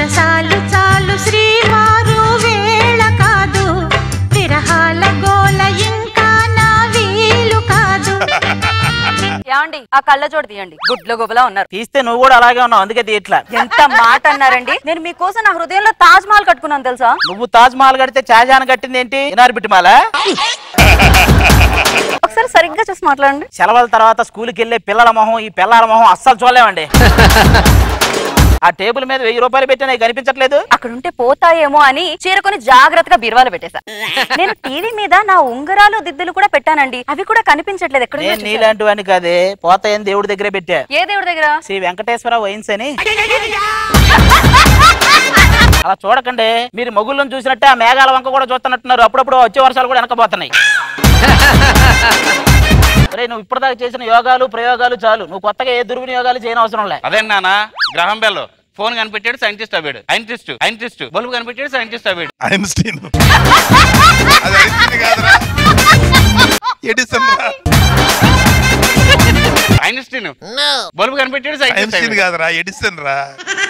సరసాలు చాలు శ్రీవారు వేళ కాదు విరహాల గోల ఇంకా నా వీలు కాదు ఏమండి ఆ కళ్ళజోడు తీయండి గుడ్ల గుబలా ఉన్నారు తీస్తే నువ్వు కూడా అలాగే ఉన్నావు అందుకే తీయట్లా ఎంత మాట అన్నారండి నేను మీకోసం నా హృదయంలో తాజ్ మహల్ కట్టుకున్నాను తెలుసా నువ్వు తాజ్ మహల్ కడితే షాజహాన్ కట్టింది ఏంటి ఇనార్బిట్ మాల ఒకసారి సరిగ్గా చూసి మాట్లాడండి సెలవుల తర్వాత స్కూల్కి వెళ్ళే పిల్లల మొహం ఈ పిల్లల మొహం అస్సలు చూడలేమండి ఆ టేబుల్ మీద వెయ్యి రూపాయలు పెట్టినా నీకు కనిపించట్లేదు అక్కడ ఉంటే పోతాయేమో అని చీరకొని జాగ్రత్తగా బీరువాలో పెట్టేశా నేను టీవీ మీద నా ఉంగరాలు దిద్దులు కూడా పెట్టానండి అవి కూడా కనిపించట్లేదు ఎక్కడ నేను నీలాంటి వాడిని కాదే పోతాయని దేవుడి దగ్గరే పెట్టా ఏ దేవుడి దగ్గర శ్రీ వెంకటేశ్వర వైన్స్ అని అలా చూడకండి మీరు మొగుళ్ళని చూసినట్టే ఆ మేఘాల వంక కూడా చూస్తున్నట్టున్నారు అప్పుడప్పుడు వచ్చే వర్షాలు కూడా వెనకపోతున్నాయి ఒరే నువ్వు ఇప్పటిదాకా చేసిన యోగాలు ప్రయోగాలు చాలు నువ్వు కొత్తగా ఏ దుర్వినియోగాలు చేయని అవసరం లే అదే నాన్న గ్రహం బెల్ ఫోన్ కనిపెట్టాడు సైంటిస్ట్ అవ్వాడు సైంటిస్ట్ సైంటిస్ట్ బల్బు కనిపెట్టాడు సైంటిస్ట్ అవ్వాడు ఐన్స్టీన్ అది ఐన్స్టీన్ కాదురా ఎడిసన్ రా ఐన్స్టీన్ బల్బు కనిపెట్టాడు సైంటిస్ట్ ఐన్స్టీన్ అవ్వాడు కాదురా ఎడిసన్ రా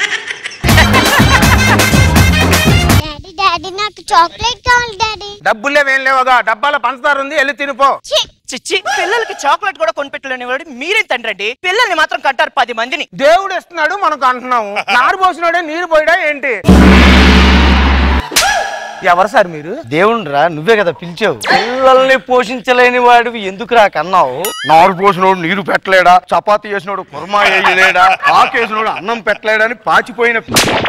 డాడీ డాడీ నాకు చాక్లెట్ కావాలి డాడీ డబ్బులేవేం లేవుగా డబ్బాలో పంచదార ఉంది వెళ్ళి తినిపో చిచ్చి పిల్లలకి చాక్లెట్ కూడా కొనిపెట్టలేని వాడు మీరేం తండ్రి పిల్లల్ని మాత్రం కంటారు పది మందిని దేవుడు ఇస్తున్నాడు మనకు అంటున్నాము నారు పోసినాడే నీరు పోయడా ఏంటి ఎవరు సార్ మీరు దేవుణ్ణిరా నువ్వే కదా పిలిచావు పిల్లల్ని పోషించలేని వాడివి ఎందుకురా కన్నావు నారు పోసినోడు నీరు పెట్టలేడా చపాతీ చేసినోడు కుర్మా వేయలేడా ఆకేసినోడు అన్నం పెట్టలేడని పాచిపోయిన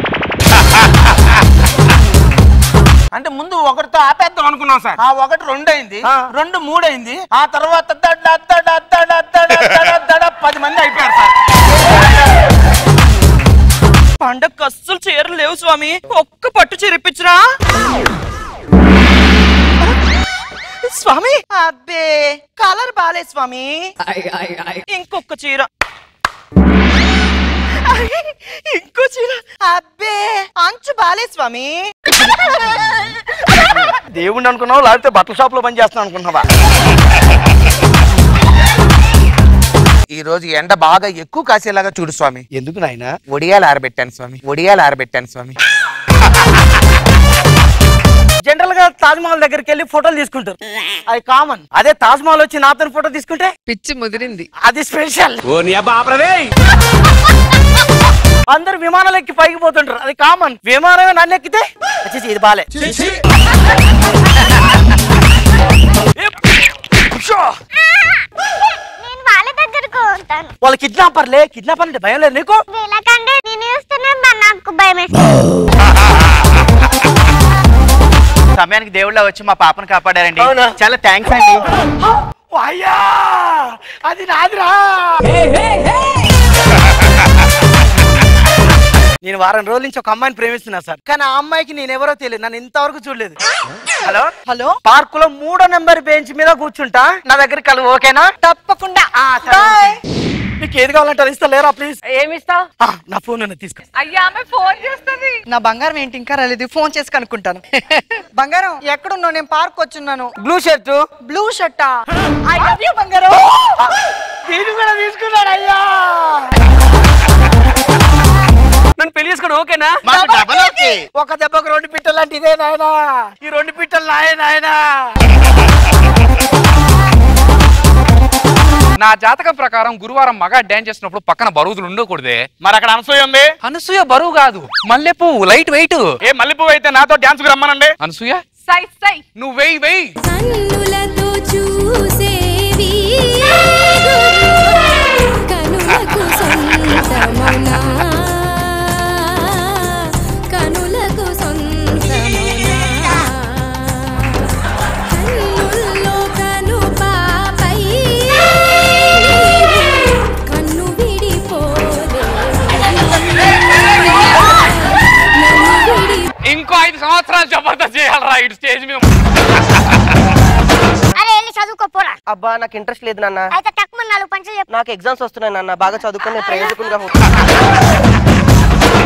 అంటే ముందు ఒకటితో ఆపేద్దాం అనుకున్నాం సార్ ఆ ఒకటి రెండు అయింది రెండు మూడు అయింది ఆ తర్వాత దడ దడ దడ దడ దడ దడ పది మంది అయిపోయారు సార్ పండగ అస్సలు చీరలు లేవు స్వామి ఒక్క పట్టు చీర ఇప్పించరా స్వామి అబ్బే కలర్ బాలే స్వామి ఇంకొక చీర ఇంకో చీర అబ్బే అంచు బాలే స్వామి దేవుణ్ణి అనుకున్నావు లేకపోతే బట్టల షాప్ లో పని చేస్తాను అనుకున్నావా ఈ రోజు ఎండ బాగా ఎక్కువ కాసేలాగా చూడు స్వామి ఎందుకు నాయనా ఒడియాలు ఆరబెట్టాను స్వామి ఒడియాలు ఆరబెట్టాను స్వామి జనరల్ గా తాజ్ మహల్ దగ్గరికి వెళ్ళి ఫోటోలు తీసుకుంటారు అది కామన్ అదే తాజ్ మహల్ వచ్చి నాతో ఫోటో తీసుకుంటే పిచ్చి ముదిరింది అది స్పెషల్ అందరు విమానాలు ఎక్కి పైకి పోతుంటారు అది కామన్ విమానమే నన్ను ఎక్కితే వచ్చేసి ఇది బాలే నేను వాళ్ళ దగ్గరకు ఉంటాను వాళ్ళు కిడ్నాపర్లే కిడ్నాపర్ అంటే భయం లేదు నీకు వీళ్ళకంటే నేను చూస్తేనే బా- నాకు భయం సమయానికి దేవుళ్ళ వచ్చి మా పాపను కాపాడారండి అవునా? చాలా థ్యాంక్స్ అండి అయ్యా అది నాదిరా నేను వారం రోజుల నుంచి ఒక అమ్మాయిని ప్రేమిస్తున్నా సార్ కానీ ఆ అమ్మాయికి నేను ఎవరో తెలియదు నన్ను ఇంతవరకు చూడలేదు హలో హలో పార్క్ లో మూడో నెంబర్ బెంచ్ మీద కూర్చుంటా నా దగ్గర కలు ఓకేనా తప్పకుండా నీకు ఏది కావాలంటే అది ఇస్తా లేరా ప్లీజ్ ఏమిస్తావు నా ఫోన్ ఉన్నది తీసుకో అయ్యా ఆమె ఫోన్ చేస్తుంది నా బంగారం ఏంటి ఇంకా రాలేదు ఫోన్ చేసి కనుక్కుంటాను బంగారం ఎక్కడున్నావు నేను పార్క్ వచ్చున్నాను బ్లూ షర్ట్ బ్లూ షర్టా ఐ లవ్ యూ బంగారం దీన్ని కూడా తీసుకున్నాడు అయ్యా నన్ను పెళ్లి చేసుకోండి ఓకేనా మాకు డబల్ ఓకే ఒక దెబ్బకు రెండు పిట్టలు లాంటి ఇదే నాయనా ఈ రెండు పిట్టలు నాయ నాయనా నా జాతకం ప్రకారం గురువారం మగ డ్యాన్స్ చేసినప్పుడు పక్కన బరువులు ఉండకూడదే మరి అక్కడ అనసూయ ఉంది అనసూయ బరువు కాదు మల్లె పువ్వు లైట్ వెయిట్ ఏ మల్లెపువ్వు అయితే నాతో డాన్స్ కు రమ్మనండి అనసూయ సై సై నువ్వు వెయ్యి వెయ్యి కన్నులతో చూసేవి కనులకు సొంతమునా కనులకు సొంతమునా కన్నుల్లో కను పాపై కన్ను విడిపోలే నన్ను విడి ఇంకో ఐదు సంవత్సరాలు జబర్దస్త్ చేయాలరా ఇటు స్టేజ్ మీద అరే వెళ్ళి చదువుకోపోరా అబ్బా నాకు ఇంట్రెస్ట్ లేదు నాన్న అయితే తక్కువ నాలుగు పంచలు చెప్పు నాకు ఎగ్జామ్స్ వస్తున్నాయి నాన్న బాగా చదువుకుని నేను ప్రయోజకులుగా ఉంటాను.